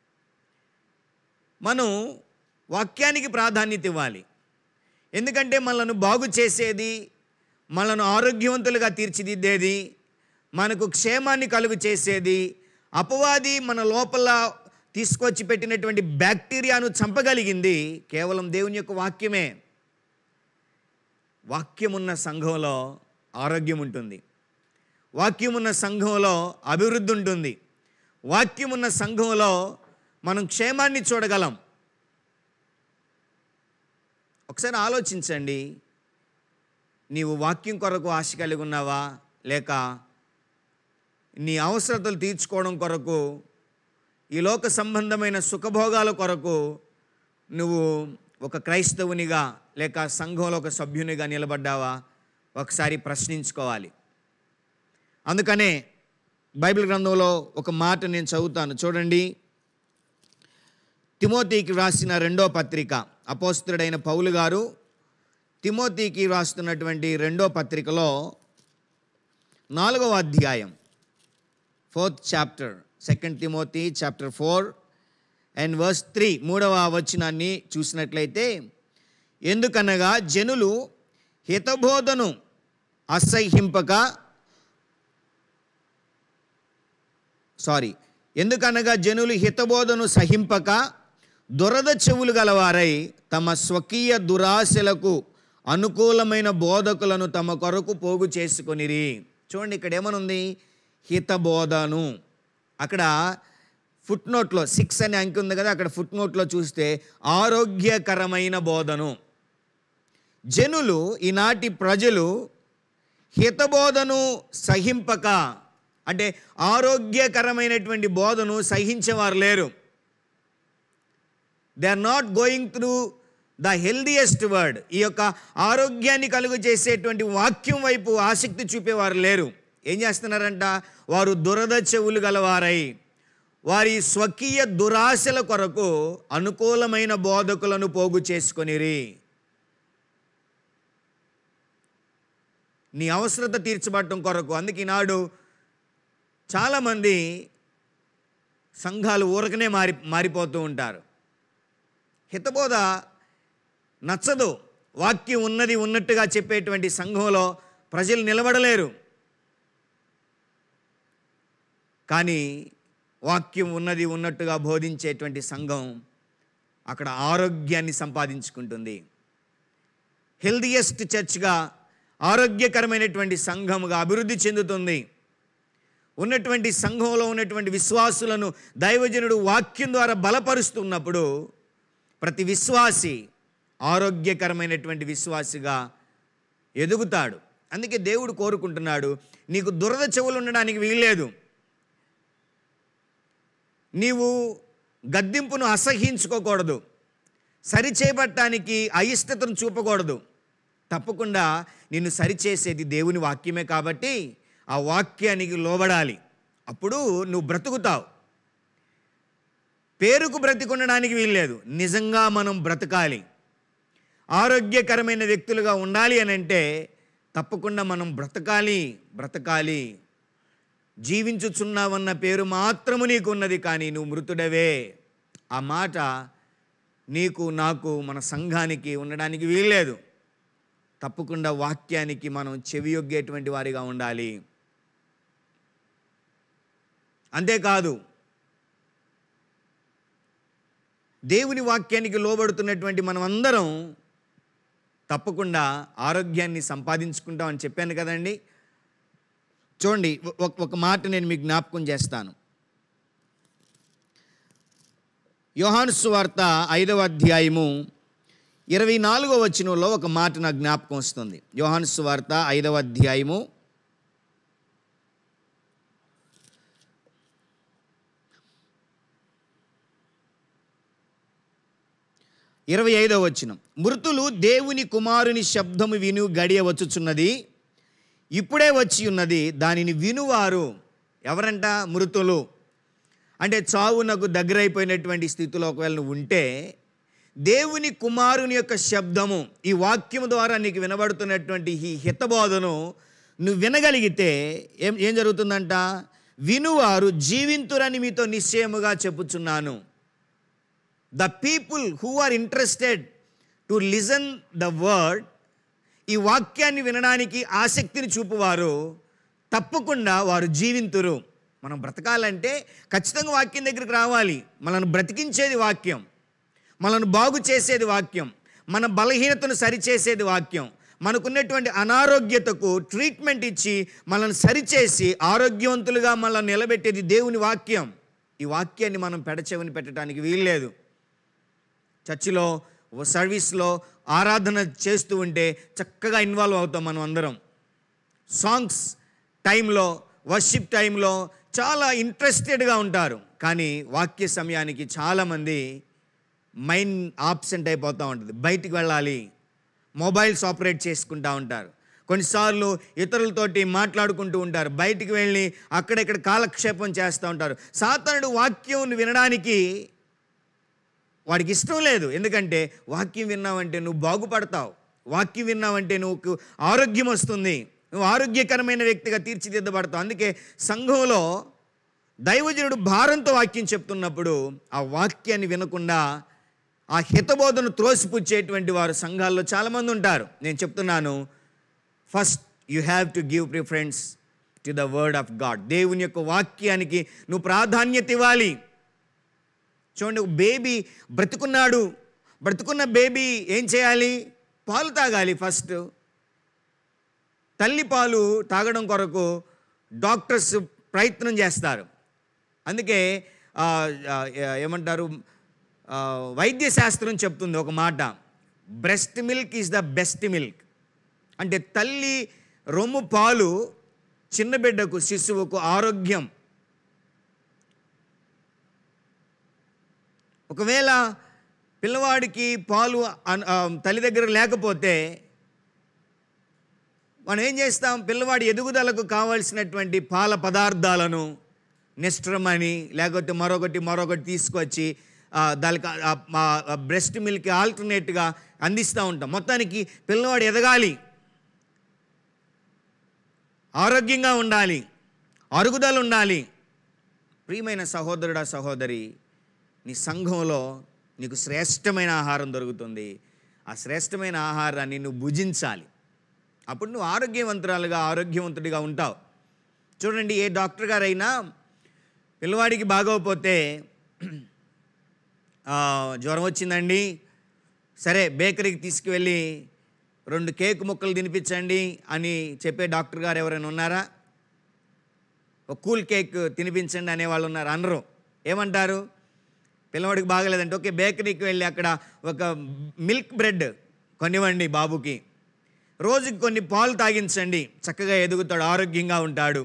మనం వాక్యానికి ప్రాధాన్యత ఇవ్వాలి ఎందుకంటే మనల్ని బాగు చేసేది మనను ఆరోగ్యవంతులుగా తీర్చిదిద్దేది మనకు క్షేమాన్ని కలుగు చేసేది అపవాది మన లోపల తీసుకొచ్చి పెట్టినటువంటి బ్యాక్టీరియాను చంపగలిగింది కేవలం దేవుని యొక్క వాక్యమే వాక్యమున్న సంఘంలో ఆరోగ్యం ఉంటుంది వాక్యమున్న సంఘంలో అభివృద్ధి ఉంటుంది వాక్యమున్న సంఘంలో మనం క్షేమాన్ని చూడగలం ఒకసారి ఆలోచించండి నీవు వాక్యం కొరకు ఆశ కలిగి ఉన్నావా లేక నీ అవసరతలు తీర్చుకోవడం కొరకు ఈ లోక సంబంధమైన సుఖభోగాల కొరకు నువ్వు ఒక క్రైస్తవునిగా లేక సంఘంలో ఒక సభ్యునిగా నిలబడ్డావా ఒకసారి ప్రశ్నించుకోవాలి అందుకనే బైబిల్ గ్రంథంలో ఒక మాట నేను చదువుతాను చూడండి తిమోతికి రాసిన రెండో పత్రిక అపోస్తుడైన పౌలు గారు తిమోతికి రాస్తున్నటువంటి రెండో పత్రికలో నాలుగవ అధ్యాయం fourth chapter second Timothy chapter four and verse three మూడవ వచనాన్ని చూసినట్లయితే ఎందుకనగా జనులు హితబోధను అసహ్యింపక సారీ ఎందుకనగా జనులు హితబోధను సహింపక దురద చెవులు గలవారై తమ స్వకీయ దురాశలకు అనుకూలమైన బోధకులను తమ కొరకు పోగు చేసుకొనిరి చూడండి ఇక్కడ ఏమనుంది హితబోధను అక్కడ ఫుట్ నోట్లో సిక్స్ అని అంకి ఉంది కదా అక్కడ ఫుట్ నోట్లో చూస్తే ఆరోగ్యకరమైన బోధను జనులు ఈనాటి ప్రజలు హితబోధను సహింపక అంటే ఆరోగ్యకరమైనటువంటి బోధను సహించేవారు లేరు they are not going through the healthiest word ఈ యొక్క ఆరోగ్యాన్ని కలుగు చేసేటువంటి వాక్యం వైపు ఆసక్తి చూపేవారు లేరు ఏం చేస్తున్నారంట వారు దురద చెవులు గలవారై వారి స్వకీయ దురాశల కొరకు అనుకూలమైన బోధకులను పోగు చేసుకొనిరి నీ అవసరత తీర్చబడటం కొరకు అందుకే ఈనాడు చాలామంది సంఘాలు ఊరకనే మారి మారిపోతూ ఉంటారు హితబోధ నచ్చదు వాక్యం ఉన్నది ఉన్నట్టుగా చెప్పేటువంటి సంఘంలో ప్రజలు నిలబడలేరు కానీ వాక్యం ఉన్నది ఉన్నట్టుగా బోధించేటువంటి సంఘం అక్కడ ఆరోగ్యాన్ని సంపాదించుకుంటుంది హెల్దియెస్ట్ చర్చ్గా ఆరోగ్యకరమైనటువంటి సంఘముగా అభివృద్ధి చెందుతుంది ఉన్నటువంటి సంఘంలో ఉన్నటువంటి విశ్వాసులను దైవజనుడు వాక్యం ద్వారా బలపరుస్తున్నప్పుడు ప్రతి విశ్వాసి ఆరోగ్యకరమైనటువంటి విశ్వాసిగా ఎదుగుతాడు అందుకే దేవుడు కోరుకుంటున్నాడు నీకు దురద చెవులు ఉండడానికి వీల్లేదు నీవు గద్దింపును అసహించుకోకూడదు సరిచేయబట్టానికి అయిష్టతను చూపకూడదు తప్పకుండా నిన్ను సరిచేసేది దేవుని వాక్యమే కాబట్టి ఆ వాక్యానికి లోబడాలి అప్పుడు నువ్వు బ్రతుకుతావు పేరుకు బ్రతికుండడానికి వీల్లేదు నిజంగా మనం బ్రతకాలి ఆరోగ్యకరమైన వ్యక్తులుగా ఉండాలి అని అంటే తప్పకుండా మనం బ్రతకాలి బ్రతకాలి జీవించుచున్నావన్న పేరు మాత్రము నీకున్నది కానీ నువ్వు మృతుడవే ఆ మాట నీకు నాకు మన సంఘానికి ఉండడానికి వీల్లేదు తప్పకుండా వాక్యానికి మనం చెవియొగ్గేటువంటి వారిగా ఉండాలి అంతేకాదు దేవుని వాక్యానికి లోబడుతున్నటువంటి మనం అందరం తప్పకుండా ఆరోగ్యాన్ని సంపాదించుకుంటామని చెప్పాను కదండి చూడండి ఒక ఒక మాట నేను మీకు జ్ఞాపకం చేస్తాను యోహాను సువార్త ఐదవ అధ్యాయము ఇరవై నాలుగో వచనంలో ఒక మాట నాకు జ్ఞాపకం వస్తుంది యోహాను సువార్త ఐదవ అధ్యాయము ఇరవై ఐదవ వచనం మృతులు దేవుని కుమారుని శబ్దము విను గడియ వచ్చుచున్నది ఇప్పుడే వచ్చి ఉన్నది దానిని వినువారు ఎవరంట మృతులు అంటే చావునకు దగ్గరైపోయినటువంటి స్థితిలో ఒకవేళ నువ్వు ఉంటే దేవుని కుమారుని యొక్క శబ్దము ఈ వాక్యము ద్వారా నీకు వినబడుతున్నటువంటి ఈ హితబోధను నువ్వు వినగలిగితే ఏం ఏం జరుగుతుందంట వినువారు జీవింతురని మీతో నిశ్చయముగా చెప్పుచున్నాను the people who are interested to listen the word ఈ వాక్యాన్ని వినడానికి ఆసక్తిని చూపువారు తప్పకుండా వారు జీవింతురు మనం బ్రతకాలంటే ఖచ్చితంగా వాక్యం దగ్గరికి రావాలి మనల్ని బ్రతికించేది వాక్యం మనల్ని బాగు చేసేది వాక్యం మన బలహీనతను సరిచేసేది వాక్యం మనకున్నటువంటి అనారోగ్యతకు ట్రీట్మెంట్ ఇచ్చి మనల్ని సరిచేసి ఆరోగ్యవంతులుగా మనల్ని నిలబెట్టేది దేవుని వాక్యం ఈ వాక్యాన్ని మనం పెడచెవిని పెట్టడానికి వీల్లేదు చర్చిలో ఓ సర్వీస్లో ఆరాధన చేస్తూ ఉంటే చక్కగా ఇన్వాల్వ్ అవుతాం మనం అందరం సాంగ్స్ టైంలో వర్షిప్ టైంలో చాలా ఇంట్రెస్టెడ్గా ఉంటారు కానీ వాక్య సమయానికి చాలామంది మైండ్ ఆబ్సెంట్ అయిపోతూ ఉంటుంది బయటికి వెళ్ళాలి మొబైల్స్ ఆపరేట్ చేసుకుంటూ ఉంటారు కొన్నిసార్లు ఇతరులతోటి మాట్లాడుకుంటూ ఉంటారు బయటికి వెళ్ళి అక్కడెక్కడ కాలక్షేపం చేస్తూ ఉంటారు సాతానుడు వాక్యం వినడానికి వాడికి ఇష్టం లేదు ఎందుకంటే వాక్యం విన్నావంటే నువ్వు బాగుపడతావు వాక్యం విన్నావంటే నువ్వు ఆరోగ్యం వస్తుంది నువ్వు ఆరోగ్యకరమైన వ్యక్తిగా తీర్చిదిద్దబడతావు అందుకే సంఘంలో దైవజనుడు భారంతో వాక్యం చెప్తున్నప్పుడు ఆ వాక్యాన్ని వినకుండా ఆ హితబోధను త్రోసిపుచ్చేటువంటి వారు సంఘాల్లో చాలామంది ఉంటారు నేను చెప్తున్నాను first you have to give preference to the word of God దేవుని యొక్క వాక్యానికి నువ్వు ప్రాధాన్యత ఇవ్వాలి చూడండి ఒక బేబీ బ్రతుకున్నాడు బ్రతుకున్న బేబీ ఏం చేయాలి పాలు తాగాలి ఫస్ట్ తల్లి పాలు తాగడం కొరకు డాక్టర్స్ ప్రయత్నం చేస్తారు అందుకే ఆ, ఆ, ఏమంటారు ఆ, వైద్య శాస్త్రం చెప్తుంది ఒక మాట breast milk is the best milk అంటే తల్లి రొమ్ము పాలు చిన్న బిడ్డకు శిశువుకు ఆరోగ్యం ఒకవేళ పిల్లవాడికి పాలు అన్- ఆ, తల్లి దగ్గర లేకపోతే మనం ఏం చేస్తాం పిల్లవాడి ఎదుగుదలకు కావాల్సినటువంటి పాల పదార్థాలను నెస్ట్రమ్ అని లేకపోతే మరొకటి మరొకటి తీసుకొచ్చి ఆ, దానికి బ్రెస్ట్ మిల్క్ ఆల్టర్నేట్గా అందిస్తూ ఉంటాం మొత్తానికి పిల్లవాడు ఎదగాలి ఆరోగ్యంగా ఉండాలి అరుగుదల ఉండాలి ప్రియమైన సహోదరుడా సహోదరి నీ సంఘంలో నీకు శ్రేష్టమైన ఆహారం దొరుకుతుంది ఆ శ్రేష్టమైన ఆహారాన్ని నువ్వు భుజించాలి అప్పుడు నువ్వు ఆరోగ్యవంతురాలుగా ఆరోగ్యవంతుడిగా ఉంటావు చూడండి ఏ డాక్టర్ గారైనా పిల్లవాడికి బాగోకపోతే ఆ, జ్వరం వచ్చిందండి సరే బేకరీకి తీసుకువెళ్ళి రెండు కేక్ ముక్కలు తినిపించండి అని చెప్పే డాక్టర్ గారు ఎవరైనా ఉన్నారా ఒక కూల్ కేక్ తినిపించండి అనేవాళ్ళు ఉన్నారు అనరు ఏమంటారు పిల్లవాడికి బాగలేదంటే ఓకే బేకరీకి వెళ్ళి అక్కడ ఒక మిల్క్ బ్రెడ్ కొనివ్వండి బాబుకి రోజుకి కొన్ని పాలు తాగించండి చక్కగా ఎదుగుతాడు ఆరోగ్యంగా ఉంటాడు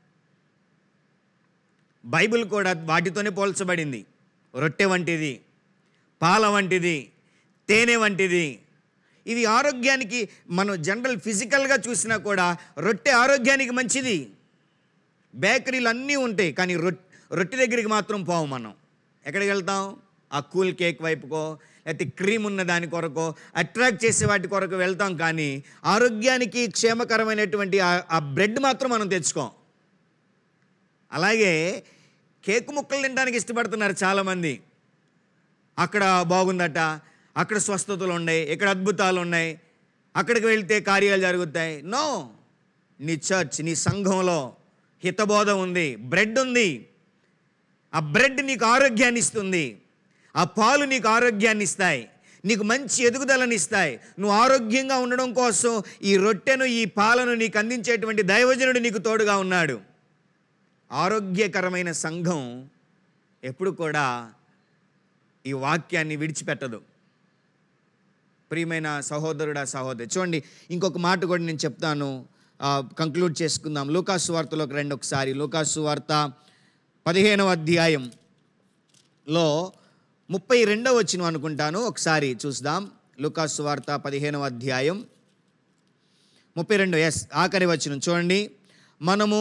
బైబిల్ కూడా వాటితోనే పోల్చబడింది రొట్టె వంటిది పాల వంటిది తేనె వంటిది ఇవి ఆరోగ్యానికి మనం జనరల్ ఫిజికల్గా చూసినా కూడా రొట్టె ఆరోగ్యానికి మంచిది బేకరీలు అన్నీ ఉంటాయి కానీ రొట్టె రొట్టె దగ్గరికి మాత్రం పోవు మనం ఎక్కడికి వెళ్తాం ఆ కూల్ కేక్ వైపుకో లేకపోతే క్రీమ్ ఉన్న దాని కొరకో అట్రాక్ట్ చేసే వాటి కొరకు వెళ్తాం కానీ ఆరోగ్యానికి క్షేమకరమైనటువంటి ఆ- ఆ బ్రెడ్ మాత్రం మనం తెచ్చుకోం అలాగే కేక్ ముక్కలు తినడానికి ఇష్టపడుతున్నారు చాలామంది అక్కడ బాగుందట అక్కడ స్వస్థతలు ఉన్నాయి ఇక్కడ అద్భుతాలు ఉన్నాయి అక్కడికి వెళ్తే కార్యాలు జరుగుతాయి నో నీ చర్చ్ నీ సంఘంలో హితబోధ ఉంది బ్రెడ్ ఉంది ఆ బ్రెడ్ నీకు ఆరోగ్యాన్ని ఇస్తుంది ఆ పాలు నీకు ఆరోగ్యాన్ని ఇస్తాయి నీకు మంచి ఎదుగుదలని ఇస్తాయి నువ్వు ఆరోగ్యంగా ఉండడం కోసం ఈ రొట్టెను ఈ పాలను నీకు అందించేటువంటి దైవజనుడు నీకు తోడుగా ఉన్నాడు ఆరోగ్యకరమైన సంఘం ఎప్పుడు కూడా ఈ వాక్యాన్ని విడిచిపెట్టదు ప్రియమైన సహోదరుడా సహోదరి చూడండి ఇంకొక మాట కూడా నేను చెప్తాను కంక్లూడ్ చేసుకుందాం లూకాసు వార్తలోకి రండి ఒకసారి లూకాసు వార్త పదిహేనవ అధ్యాయంలో ముప్పై రెండవ వచ్చిన అనుకుంటాను ఒకసారి చూద్దాం లూకాసు వార్త పదిహేనవ అధ్యాయం ముప్పై రెండు ఎస్ ఆఖరి వచ్చిన చూడండి మనము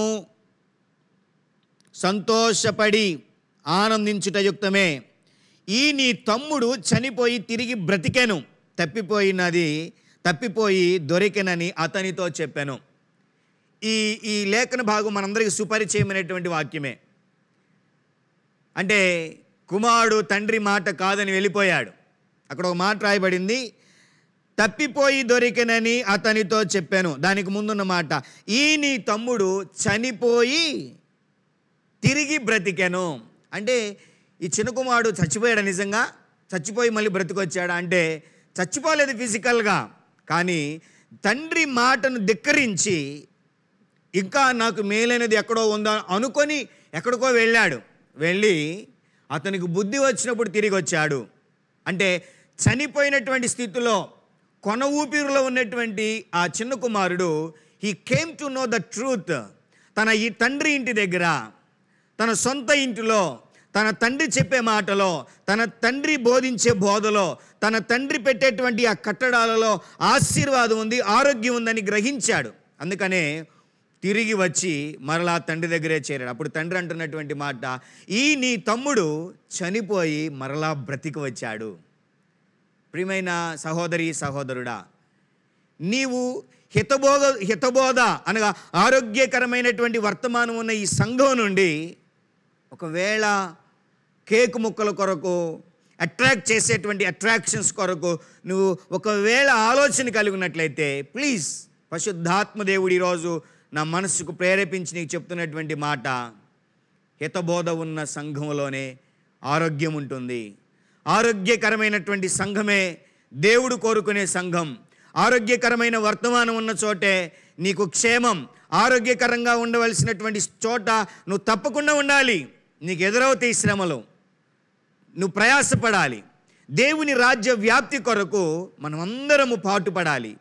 సంతోషపడి ఆనందించుట యుక్తమే ఈ నీ తమ్ముడు చనిపోయి తిరిగి బ్రతికెను తప్పిపోయినది తప్పిపోయి దొరికెనని అతనితో చెప్పాను ఈ ఈ లేఖన భాగం మనందరికీ సుపరిచయమైనటువంటి వాక్యమే అంటే కుమారుడు తండ్రి మాట కాదని వెళ్ళిపోయాడు అక్కడ ఒక మాట రాయబడింది తప్పిపోయి దొరికినని అతనితో చెప్పాను దానికి ముందున్న మాట ఈ నీ తమ్ముడు చనిపోయి తిరిగి బ్రతికాను అంటే ఈ చిన్న కుమారుడు చచ్చిపోయాడు నిజంగా చచ్చిపోయి మళ్ళీ బ్రతికొచ్చాడా అంటే చచ్చిపోలేదు ఫిజికల్గా కానీ తండ్రి మాటను ధిక్కరించి ఇంకా నాకు మేలైనది ఎక్కడో ఉందా అనుకొని ఎక్కడికో వెళ్ళాడు వెళ్ళి అతనికి బుద్ధి వచ్చినప్పుడు తిరిగి వచ్చాడు అంటే చనిపోయినటువంటి స్థితిలో కొన ఊపిరిలో ఉన్నటువంటి ఆ చిన్న కుమారుడు he came to know the truth తన ఈ తండ్రి ఇంటి దగ్గర తన సొంత ఇంటిలో తన తండ్రి చెప్పే మాటలో తన తండ్రి బోధించే బోధలో తన తండ్రి పెట్టేటువంటి ఆ కట్టడాలలో ఆశీర్వాదం ఉంది ఆరోగ్యం ఉందని గ్రహించాడు అందుకనే తిరిగి వచ్చి మరలా తండ్రి దగ్గరే చేరాడు అప్పుడు తండ్రి అంటున్నటువంటి మాట ఈ నీ తమ్ముడు చనిపోయి మరలా బ్రతికి వచ్చాడు ప్రియమైన సహోదరి సహోదరుడా నీవు హితబోధ హితబోధ అనగా ఆరోగ్యకరమైనటువంటి వర్తమానం ఉన్న ఈ సంఘం నుండి ఒకవేళ కేక్ ముక్కల కొరకు అట్రాక్ట్ చేసేటువంటి అట్రాక్షన్స్ కొరకు నువ్వు ఒకవేళ ఆలోచన కలిగి ఉన్నట్లయితే ప్లీజ్ పరిశుద్ధాత్మ దేవుడు ఈరోజు నా మనసుకు ప్రేరేపించి నీకు చెప్తున్నటువంటి మాట హితబోధ ఉన్న సంఘంలోనే ఆరోగ్యం ఉంటుంది ఆరోగ్యకరమైనటువంటి సంఘమే దేవుడు కోరుకునే సంఘం ఆరోగ్యకరమైన వర్తమానం ఉన్న చోటే నీకు క్షేమం ఆరోగ్యకరంగా ఉండవలసినటువంటి చోట నువ్వు తప్పకుండా ఉండాలి నీకు ఎదురవుతాయి శ్రమలు నువ్వు ప్రయాసపడాలి దేవుని రాజ్య వ్యాప్తి కొరకు మనం అందరము పాటుపడాలి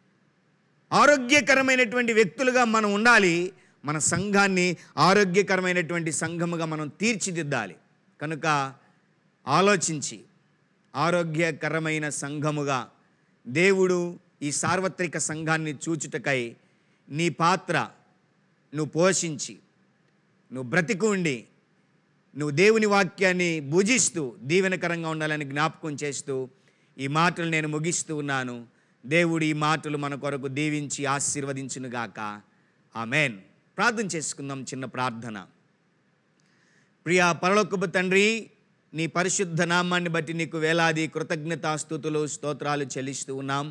ఆరోగ్యకరమైనటువంటి వ్యక్తులుగా మనం ఉండాలి మన సంఘాన్ని ఆరోగ్యకరమైనటువంటి సంఘముగా మనం తీర్చిదిద్దాలి కనుక ఆలోచించి ఆరోగ్యకరమైన సంఘముగా దేవుడు ఈ సార్వత్రిక సంఘాన్ని చూచుటకై నీ పాత్ర నువ్వు పోషించి నువ్వు బ్రతికి ఉండి నువ్వు దేవుని వాక్యాన్ని భుజిస్తూ దీవెనకరంగా ఉండాలని జ్ఞాపకం చేస్తూ ఈ మాటలు నేను ముగిస్తూ ఉన్నాను దేవుడు ఈ మాటలు మన కొరకు దీవించి ఆశీర్వదించునుగాక ఆమెన్ ప్రార్థన చేసుకుందాం చిన్న ప్రార్థన ప్రియా పరలోకపు తండ్రి నీ పరిశుద్ధ నామాన్ని బట్టి నీకు వేలాది కృతజ్ఞతాస్థుతులు స్తోత్రాలు చెల్లిస్తూ ఉన్నాం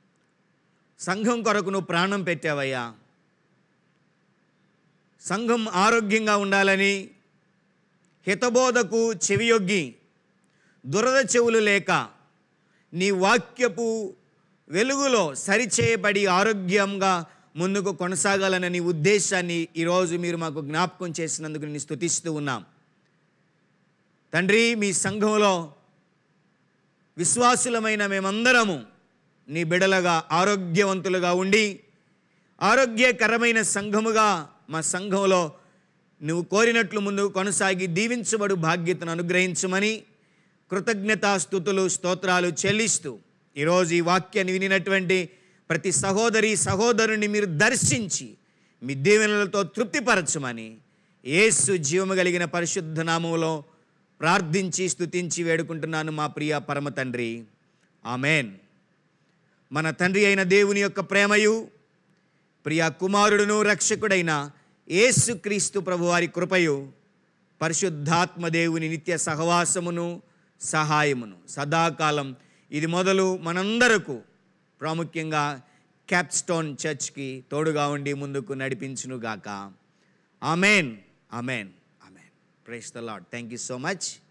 సంఘం కొరకు నువ్వు ప్రాణం పెట్టావయ్యా సంఘం ఆరోగ్యంగా ఉండాలని హితబోధకు చెవియొగ్గి దురద చెవులు లేక నీ వాక్యపు వెలుగులో సరిచేయబడి ఆరోగ్యంగా ముందుకు కొనసాగాలన్న నీ ఉద్దేశాన్ని ఈరోజు మీరు మాకు జ్ఞాపకం చేసినందుకు నేను స్తుతిస్తూ ఉన్నాం తండ్రి మీ సంఘంలో విశ్వాసులమైన మేమందరము నీ బిడలగా ఆరోగ్యవంతులుగా ఉండి ఆరోగ్యకరమైన సంఘముగా మా సంఘంలో నువ్వు కోరినట్లు ముందుకు కొనసాగి దీవించబడు బాధ్యతను అనుగ్రహించమని కృతజ్ఞతాస్థుతులు స్తోత్రాలు చెల్లిస్తూ ఈరోజు ఈ వాక్యాన్ని వినినటువంటి ప్రతి సహోదరి సహోదరుని మీరు దర్శించి మీ దీవెనలతో తృప్తిపరచమని యేసు జీవము కలిగిన పరిశుద్ధ నామంలో ప్రార్థించి స్తుతించి వేడుకుంటున్నాను మా ప్రియ పరమ తండ్రి ఆమెన్ మన తండ్రి అయిన దేవుని యొక్క ప్రేమయు ప్రియ కుమారుడును రక్షకుడైన యేసుక్రీస్తు ప్రభువారి కృపయు పరిశుద్ధాత్మ దేవుని నిత్య సహవాసమును సహాయమును సదాకాలం ఇది మొదలు మనందరకు ప్రాముఖ్యంగా క్యాప్స్టోన్ చర్చ్కి తోడుగా ఉండి ముందుకు నడిపించునుగాక amen amen amen praise the Lord thank you so much